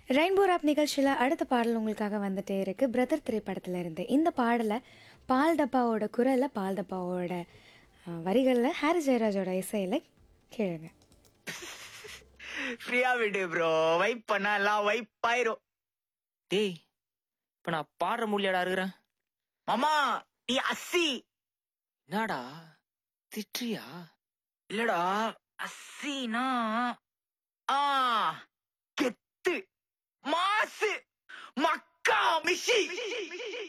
rainbow rap நிகழ்ச்சியில் அடுத்த பாடல் உங்களுக்காக வந்துட்டே இருக்கு பிரதர் திரைப்படத்துல இருந்து இந்த பாடலை பால் டப்பாவோட குரலில் பால் டப்பாவோட வரிகளில் ஹாரி ஜெயராஜோட இசையில் கேளுங்க ஃப்ரீயா விடு ப்ரோ வைப் பண்ணா எல்லாம் வைப் ஆயிரும் டேய் இப்ப நான் பாடுற முடியாடா இருக்கிறேன் மாமா நீ அஸ்ஸி என்னடா திட்டுறியா இல்லடா அஸ்ஸினா ஆ கெத்து மாசு மக்கா மிஷி